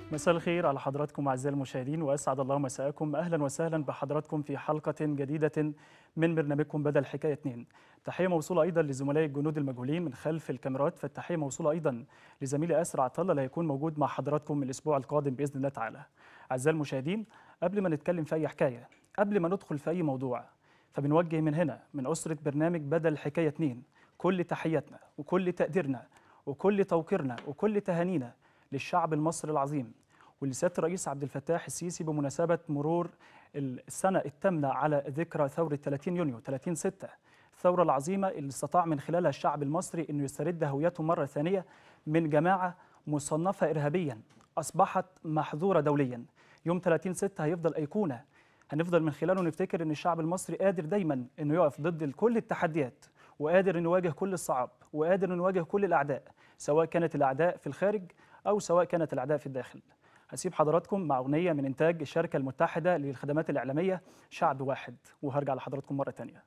مساء الخير على حضراتكم أعزائي المشاهدين وأسعد الله مساءكم أهلا وسهلا بحضراتكم في حلقة جديدة من برنامجكم بدل حكاية 2 تحية موصولة أيضا لزملائي الجنود المجهولين من خلف الكاميرات فالتحية موصولة أيضا لزميلي أسر عطلة اللي هيكون موجود مع حضراتكم الأسبوع القادم بإذن الله تعالى أعزائي المشاهدين قبل ما نتكلم في أي حكاية قبل ما ندخل في أي موضوع فبنوجه من هنا من أسرة برنامج بدل حكاية 2 كل تحياتنا وكل تقديرنا وكل توقيرنا وكل تهانينا للشعب المصري العظيم ولسياده الرئيس عبد الفتاح السيسي بمناسبه مرور السنه الثامنه على ذكرى ثوره 30 يونيو 30 6 الثوره العظيمه اللي استطاع من خلالها الشعب المصري انه يسترد هويته مره ثانيه من جماعه مصنفه ارهابيا اصبحت محظوره دوليا يوم 30 6 هيفضل ايقونه هنفضل من خلاله نفتكر ان الشعب المصري قادر دايما انه يقف ضد كل التحديات وقادر انه يواجه كل الصعاب وقادر انه يواجه كل الاعداء سواء كانت الاعداء في الخارج او سواء كانت الاعداء في الداخل هسيب حضراتكم مع أغنية من إنتاج الشركة المتحدة للخدمات الإعلامية شعب واحد وهرجع لحضراتكم مرة تانية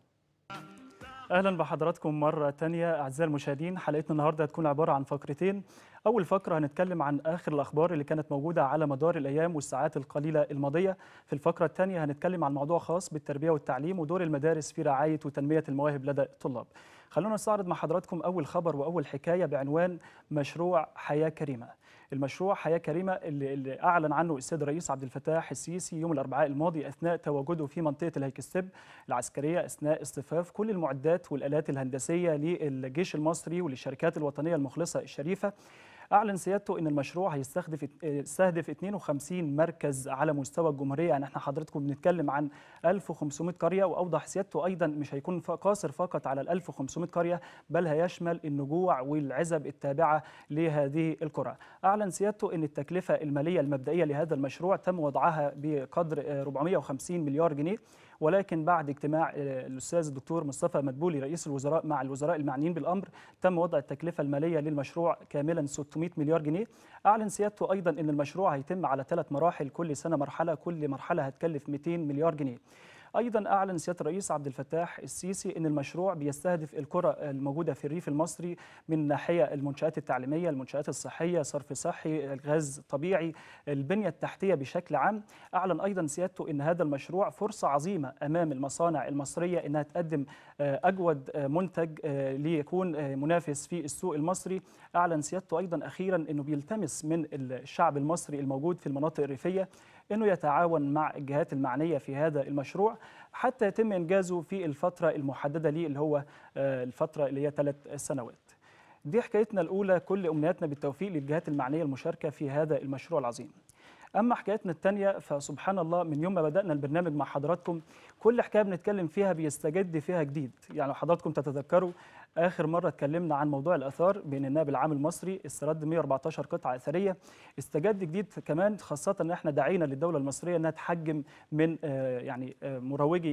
اهلا بحضراتكم مره تانية اعزائي المشاهدين حلقتنا النهارده هتكون عباره عن فقرتين اول فقره هنتكلم عن اخر الاخبار اللي كانت موجوده على مدار الايام والساعات القليله الماضيه في الفقره الثانيه هنتكلم عن موضوع خاص بالتربيه والتعليم ودور المدارس في رعايه وتنميه المواهب لدى الطلاب خلونا نستعرض مع حضراتكم اول خبر واول حكايه بعنوان مشروع حياه كريمه المشروع حياه كريمه اللي, اللي اعلن عنه السيد الرئيس عبد الفتاح السيسي يوم الاربعاء الماضي اثناء تواجده في منطقه الهيكستب العسكريه اثناء اصطفاف كل المعدات والالات الهندسيه للجيش المصري وللشركات الوطنيه المخلصه الشريفه اعلن سيادته ان المشروع هيستهدف يستهدف 52 مركز على مستوى الجمهوريه يعني احنا حضراتكم بنتكلم عن 1500 قريه واوضح سيادته ايضا مش هيكون قاصر فقط على ال 1500 قريه بل هيشمل النجوع والعزب التابعه لهذه القرى اعلن سيادته ان التكلفه الماليه المبدئيه لهذا المشروع تم وضعها بقدر 450 مليار جنيه ولكن بعد اجتماع الاستاذ الدكتور مصطفى مدبولي رئيس الوزراء مع الوزراء المعنيين بالامر تم وضع التكلفه الماليه للمشروع كاملا 600 مليار جنيه اعلن سيادته ايضا ان المشروع هيتم على ثلاث مراحل كل سنه مرحله كل مرحله هتكلف 200 مليار جنيه ايضا اعلن سياده الرئيس عبد الفتاح السيسي ان المشروع بيستهدف القرى الموجوده في الريف المصري من ناحيه المنشات التعليميه المنشات الصحيه صرف صحي غاز طبيعي البنيه التحتيه بشكل عام اعلن ايضا سيادته ان هذا المشروع فرصه عظيمه امام المصانع المصريه انها تقدم اجود منتج ليكون منافس في السوق المصري اعلن سيادته ايضا اخيرا انه بيلتمس من الشعب المصري الموجود في المناطق الريفيه انه يتعاون مع الجهات المعنيه في هذا المشروع حتى يتم انجازه في الفتره المحدده ليه اللي هو الفتره اللي هي ثلاث سنوات. دي حكايتنا الاولى كل امنياتنا بالتوفيق للجهات المعنيه المشاركه في هذا المشروع العظيم. اما حكايتنا الثانيه فسبحان الله من يوم ما بدانا البرنامج مع حضراتكم كل حكايه بنتكلم فيها بيستجد فيها جديد يعني حضراتكم تتذكروا اخر مره اتكلمنا عن موضوع الاثار بين النائب العام المصري استرد 114 قطعه اثريه استجد جديد كمان خاصه ان احنا دعينا للدوله المصريه انها تحجم من يعني مروجي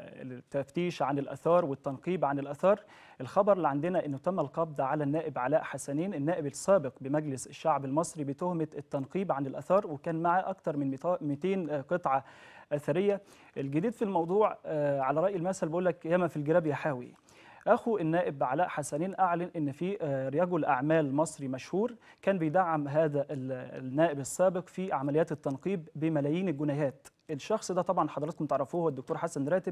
التفتيش عن الاثار والتنقيب عن الاثار الخبر اللي عندنا انه تم القبض على النائب علاء حسنين النائب السابق بمجلس الشعب المصري بتهمه التنقيب عن الاثار وكان معاه اكثر من 200 قطعه اثريه الجديد في الموضوع على راي المثل بيقول لك ياما في الجراب يحاوي اخو النائب علاء حسنين اعلن ان في رجل اعمال مصري مشهور كان بيدعم هذا النائب السابق في عمليات التنقيب بملايين الجنيهات الشخص ده طبعا حضراتكم تعرفوه هو الدكتور حسن راتب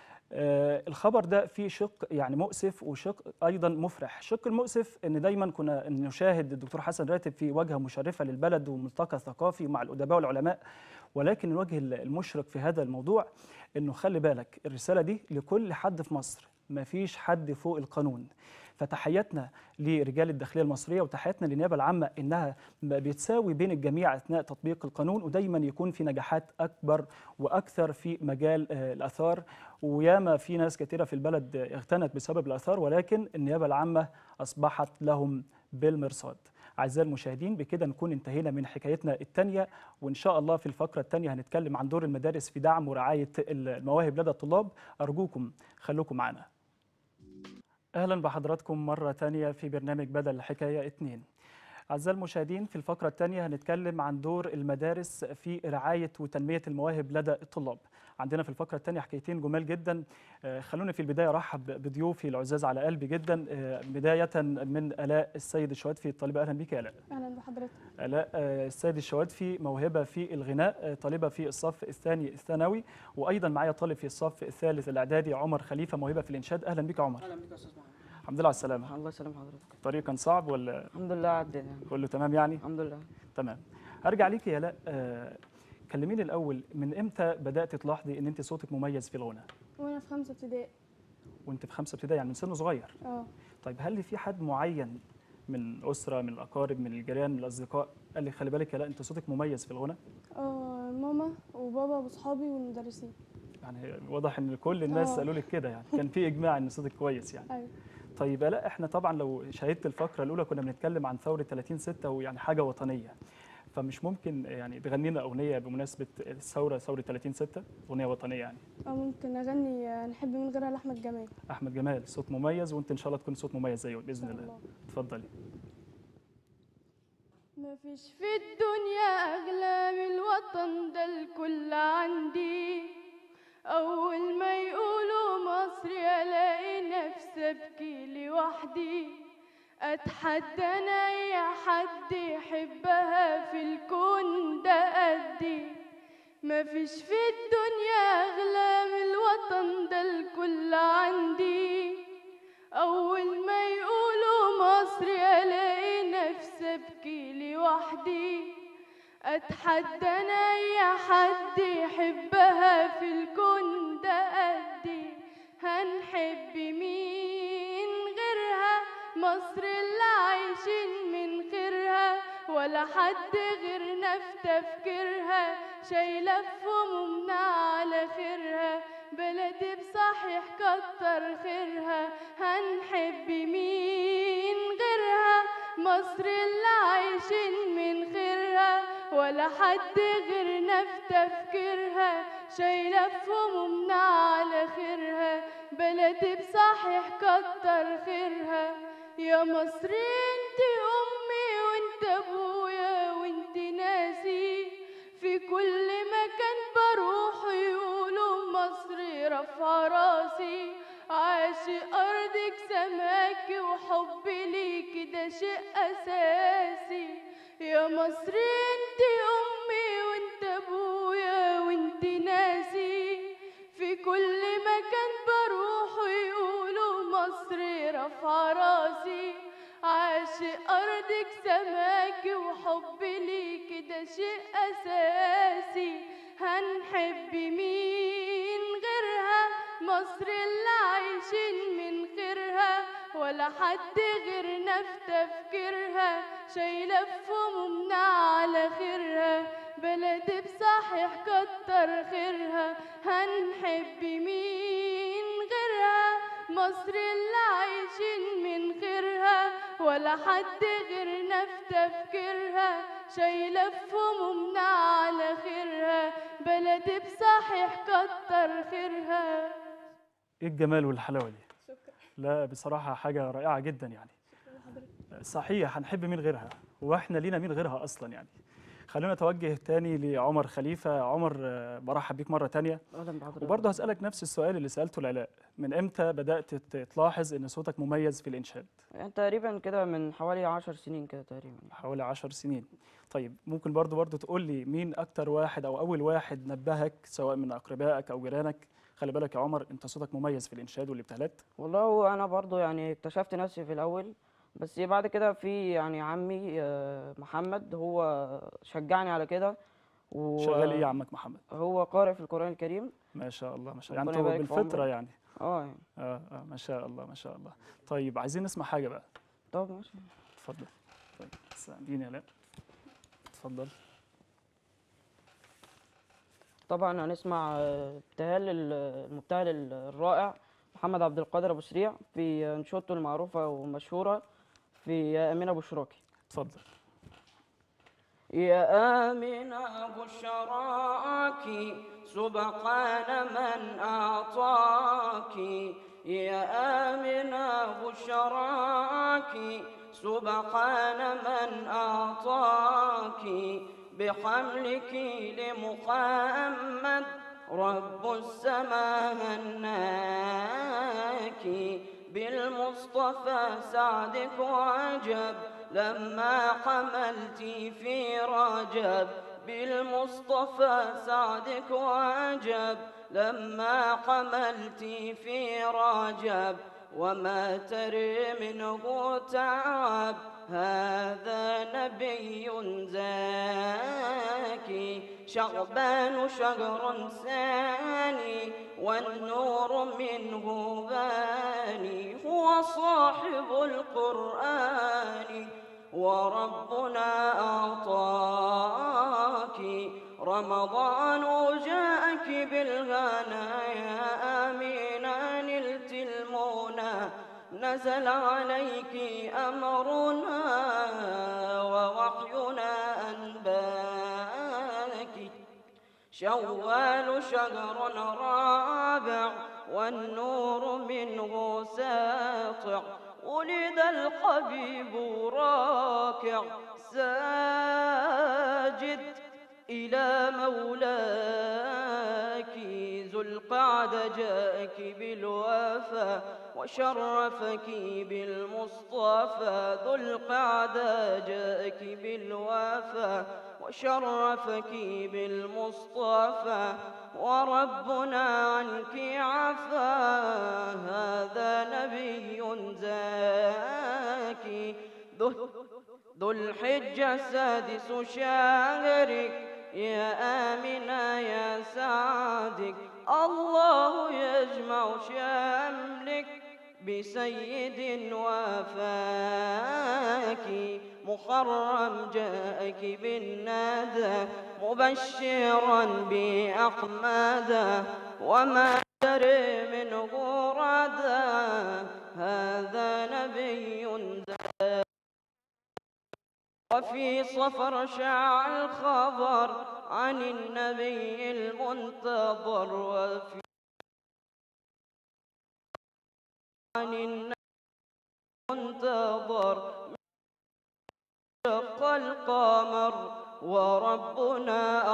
آه الخبر ده فيه شق يعني مؤسف وشق ايضا مفرح الشق المؤسف ان دايما كنا نشاهد الدكتور حسن راتب في واجهه مشرفه للبلد وملتقى ثقافي مع الادباء والعلماء ولكن الوجه المشرق في هذا الموضوع انه خلي بالك الرساله دي لكل حد في مصر ما فيش حد فوق القانون فتحياتنا لرجال الداخليه المصريه وتحياتنا للنيابه العامه انها بتساوي بين الجميع اثناء تطبيق القانون ودايما يكون في نجاحات اكبر واكثر في مجال الاثار وياما في ناس كثيره في البلد اغتنت بسبب الاثار ولكن النيابه العامه اصبحت لهم بالمرصاد أعزائي المشاهدين بكده نكون انتهينا من حكايتنا الثانية وإن شاء الله في الفقرة الثانية هنتكلم عن دور المدارس في دعم ورعاية المواهب لدى الطلاب أرجوكم خلوكم معنا أهلا بحضراتكم مرة تانية في برنامج بدل الحكاية اتنين أعزائي المشاهدين في الفقرة الثانية هنتكلم عن دور المدارس في رعاية وتنمية المواهب لدى الطلاب عندنا في الفقرة الثانية حكايتين جمال جدا آه، خلونا في البداية أرحب بضيوفي العزاز على قلبي جدا آه، بداية من آلاء السيد الشوادفي الطالبة أهلا بك يا آلاء اهلا بحضرتك آلاء آه، السيد الشوادفي موهبة في الغناء آه، طالبة في الصف الثاني الثانوي وأيضا معايا طالب في الصف الثالث الإعدادي عمر خليفة موهبة في الإنشاد أهلا بك يا عمر اهلا بك يا استاذ محمد الحمد لله على السلامة الله يسلم حضرتك الطريق كان صعب ولا الحمد لله عدينا يعني. كله تمام يعني الحمد لله تمام هرجع ليك يا لا آه، كلميني الاول من امتى بدات تلاحظي ان انت صوتك مميز في الغنى وانا في خمسه ابتدائي وانت في خمسه ابتدائي يعني من سن صغير اه طيب هل في حد معين من اسره من الاقارب من الجيران من الاصدقاء قال لي خلي بالك يا لا انت صوتك مميز في الغنى اه ماما وبابا واصحابي والمدرسين يعني واضح ان كل الناس آه. قالوا لك كده يعني كان في اجماع ان صوتك كويس يعني ايوه طيب لا احنا طبعا لو شاهدت الفقره الاولى كنا بنتكلم عن ثوره 30 6 ويعني حاجه وطنيه فمش ممكن يعني تغني لنا اغنيه بمناسبه الثوره ثوره 30 6 اغنيه وطنيه يعني اه ممكن اغني آه، نحب من غيرها لاحمد جمال احمد جمال صوت مميز وانت ان شاء الله تكون صوت مميز زيه ان باذن شاء الله الله اتفضلي مفيش في الدنيا أغلى من الوطن ده الكل عندي أول ما يقولوا مصر ألاقي نفسي أبكي لوحدي أتحدى أنا أي حد يحبها في الكون ده قدي مفيش في الدنيا أغلى من الوطن ده الكل عندي أول ما يقولوا مصر ألاقي نفسي أبكي لوحدي أتحدى أنا أي حد يحبها في الكون ده قدي هنحب مين غيرها مصر اللي عايشين من خيرها ولا حد غيرنا في تفكيرها شايلة في همومنا على خيرها بلدي بصحيح كتر خيرها هنحب مين غيرها مصر اللي عايشين من خيرها ولا حد غيرنا في تفكيرها شايلة في همومنا على خيرها بلدي بصحيح كتر خيرها يا مصر انت امي وانت ابويا وانت ناسي في كل مكان بروح يقولوا مصر رفع راسي عاشق ارضك سماكي وحبي ليكي ده شيء اساسي يا مصر انت امي وانت ابويا وانت ناسي في كل مكان بروح يقولوا مصر رفع راسي عاشق أرضك سماكي وحبي ليكي ده شيء أساسي هنحب مين غيرها مصر اللي عايشين من خيرها ولا حد غيرنا في تفكيرها شايلة في همومنا على خيرها بلدي بصحيح كتر خيرها هنحب مين غيرها مصر اللي عايشين من خيرها ولا حد غيرنا في تفكيرها شايلة في همومنا على خيرها بلدي بصحيح كتر خيرها ايه الجمال والحلاوه دي شكرا لا بصراحه حاجه رائعه جدا يعني صحيح هنحب مين غيرها واحنا لينا مين غيرها اصلا يعني خلونا نتوجه تاني لعمر خليفه عمر آه، برحب بيك مره تانية اهلا بحضرتك وبرضه هسالك نفس السؤال اللي سالته لعلاء من امتى بدات ت- تلاحظ ان صوتك مميز في الانشاد يعني تقريبا كده من حوالي عشر سنين كده تقريبا حوالي عشر سنين طيب ممكن برضه برضه تقول لي مين اكتر واحد او اول واحد نبهك سواء من اقربائك او جيرانك خلي بالك يا عمر انت صوتك مميز في الانشاد والابتهالات والله هو انا برضو يعني اكتشفت نفسي في الاول بس بعد كده في يعني عمي آه، محمد هو شجعني على كده و- شغال ايه يا عمك محمد هو قارئ في القرآن الكريم ما شاء الله ما شاء الله ربنا يعني انت يبارك في بالفطره عمرك. يعني اه يعني اه اه ما شاء الله ما شاء الله طيب عايزين نسمع حاجه بقى طب ماشي اتفضل طيب ساعديني يا لا اتفضل طبعا هنسمع آه، ابتهال ال- المبتهل ال- الرائع محمد عبد القادر ابو سريع في انشودته المعروفه والمشهوره في يا امينه بشراكي اتفضل يا آمنة بشراك سبحان من أعطاك يا آمنة بشراك سبحان من أعطاك بحملك لمحمد رب السماء هناك بالمصطفى سعدك وعجب لما حملت في رجب بالمصطفى سعدك وعجب لما حملت في رجب وما تري منه تعب هذا نبي زاكي شعبان شهر ثاني والنور منه باني هو صاحب القرآن وربنا أعطاك رمضان جاءك بالغنايا آمينا نلت المنى نزل عليك أمرنا ووحينا أنباك شوال شهر رابع والنور منه ساطع ولد الحبيب راكع ساجد إلى مولاك ذو القعدة جاءك بالوفا وشرفك بالمصطفى ذو القعدة جاءك بالوفا وشرفك بالمصطفى وربنا عنك عفا هذا نبي زاكي ذو ذو الحجة سادس شهرك يا آمنة يا سعدك الله يجمع شملك بسيد وفاك محرم جاءك بالنادى مبشرا بأحمد وما تري منه ردا هذا نبي وفي صفر شاع الخبر عن النبي المنتظر وفي عن النبي المنتظر شق القمر وربنا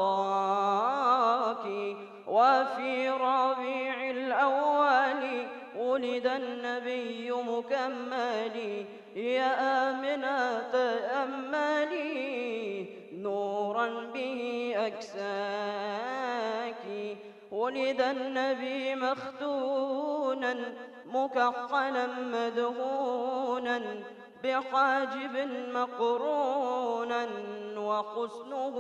أعطاك وفي ربيع الأول ولد النبي مكمل يا آمنة تأملي نورا به أكساك ولد النبي مختونا مكحلا مدهونا بحاجب مقرونا وحسنه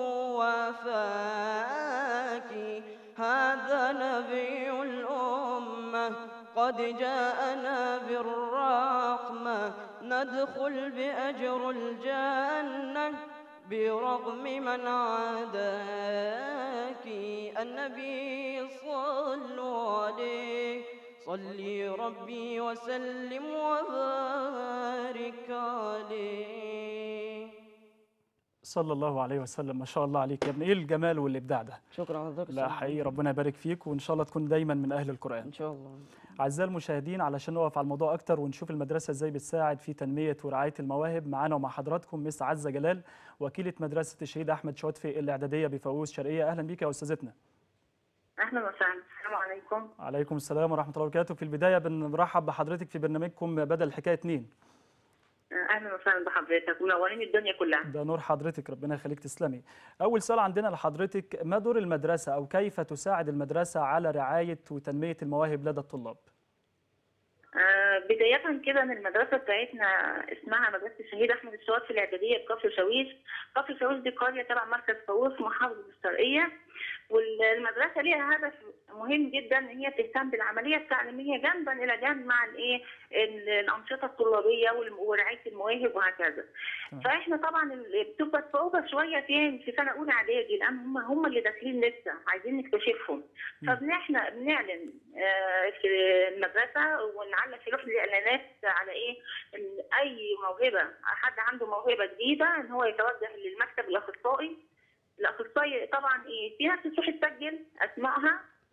وفاك هذا نبي الأمة قد جاءنا بالرحمة ندخل بأجر الجنة برغم من عاداك النبي صلوا عليه صلي ربي وسلم وبارك عليه صلى الله عليه وسلم ما شاء الله عليك يا ابني ايه الجمال والابداع ده شكرا لحضرتك لا حقيقي ربنا يبارك فيك وان شاء الله تكون دايما من اهل القران ان شاء الله اعزائي المشاهدين علشان نقف على الموضوع اكتر ونشوف المدرسه ازاي بتساعد في تنميه ورعايه المواهب معانا ومع حضراتكم مس عزه جلال وكيله مدرسه الشهيد احمد شوتفي الاعداديه بفاووس شرقيه اهلا بيك يا استاذتنا اهلا وسهلا السلام عليكم عليكم السلام ورحمه الله وبركاته في البدايه بنرحب بحضرتك في برنامجكم بدل الحكايه اتنين اهلا وسهلا بحضرتك منورين الدنيا كلها ده نور حضرتك ربنا يخليك تسلمي اول سؤال عندنا لحضرتك ما دور المدرسه او كيف تساعد المدرسه على رعايه وتنميه المواهب لدى الطلاب آه بداية كده ان المدرسة بتاعتنا اسمها مدرسة الشهيد احمد الشوات في الاعدادية بكفر شاويش، كفر شاويش دي قرية تبع مركز فاووس محافظة الشرقية والمدرسة ليها هدف مهم جدا ان هي تهتم بالعملية التعليمية جنبا الى جنب مع الايه الانشطة الطلابية ورعاية المواهب وهكذا. فاحنا طبعا بتبقى صعوبة شوية فين في سنة اولى اعدادي لان هم هم اللي داخلين لسه عايزين نكتشفهم. فاحنا بنعلن في المدرسة ونعلق في لوح الاعلانات على ايه اي موهبة حد عنده موهبة جديدة ان هو يتوجه للمكتب الاخصائي الاخصائي طبعا ايه في ناس بتروح تسجل اسمائها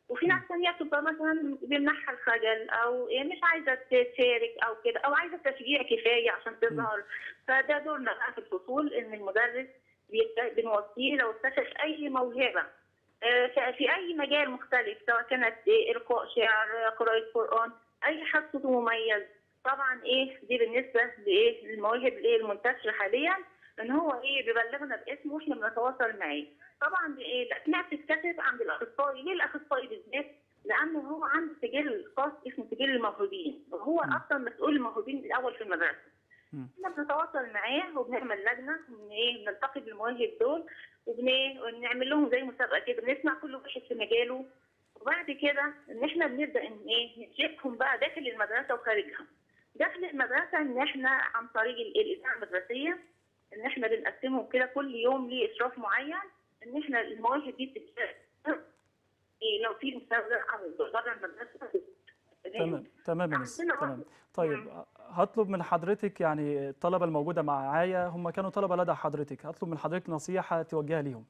وفي ناس ثانيه بتبقى مثلا بيمنعها الخجل او إيه مش عايزه تشارك او كده او عايزه تشجيع كفايه عشان تظهر فده دورنا بقى في الفصول ان المدرس بيت- بنوصيه لو اكتشف اي موهبه آه، ف- في اي مجال مختلف سواء كانت إيه القاء شعر قراءه قران اي حد صوته مميز طبعا ايه دي بالنسبه لايه للمواهب الايه المنتشره حاليا ان هو ايه بيبلغنا باسمه واحنا بنتواصل معاه طبعا ايه الاسماء بتتكتب عند الاخصائي ليه الاخصائي بالذات لانه هو عنده سجل خاص اسمه سجل الموهوبين وهو مم. اصلا مسؤول الموهوبين الاول في المدرسه مم. احنا بنتواصل معاه وبنعمل لجنه وبن ايه بنلتقي بالمواهب دول وبن ايه ونعمل لهم زي مسابقه كده بنسمع كل واحد في مجاله وبعد كده ان احنا بنبدا ان ايه نشاركهم بقى داخل المدرسه وخارجها داخل المدرسه ان احنا عن طريق ال- الاذاعه المدرسيه ان احنا بنقسمهم كده كل يوم ليه اشراف معين ان احنا المواهب دي بتتشارك إيه لو في مسابقه بره المدرسه تمام تمام يا مس عندنا تمام واحد. طيب هطلب من حضرتك يعني الطلبه الموجوده معايا هم كانوا طلبه لدى حضرتك هطلب من حضرتك نصيحه توجهها ليهم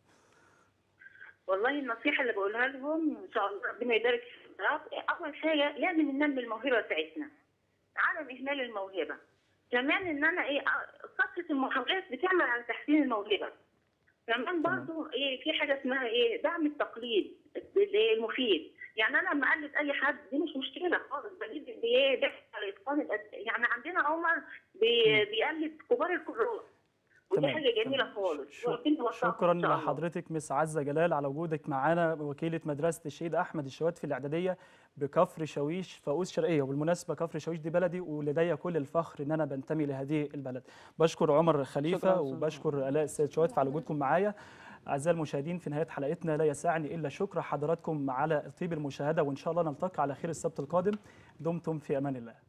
والله النصيحة اللي بقولها لهم إن شاء الله ربنا يبارك في الخيرات أول حاجة لازم ننمي الموهبة بتاعتنا عدم إهمال الموهبة كمان إن أنا إيه كثرة المحاولات بتعمل على تحسين الموهبة كمان برضو إيه في حاجة اسمها إيه دعم التقليد اللي المفيد يعني أنا لما أقلد أي حد دي مش مشكلة خالص بجيب اللي إيه بيحكي على إتقان الأد- يعني عندنا عمر بي بيقلد كبار الكبار ودي تمام، حاجة جميلة تمام. خالص ش- وربنا يوفقهم شكرا إن شاء الله. لحضرتك مس عزه جلال على وجودك معانا وكيله مدرسه الشهيد احمد الشوات في الاعداديه بكفر شاويش فؤوس شرقيه وبالمناسبه كفر شاويش دي بلدي ولدي كل الفخر ان انا بنتمي لهذه البلد بشكر عمر شكراً خليفه أستاذ وبشكر الاء السيد شوات على وجودكم معايا اعزائي المشاهدين في نهايه حلقتنا لا يسعني الا شكر حضراتكم على طيب المشاهده وان شاء الله نلتقي على خير السبت القادم دمتم في امان الله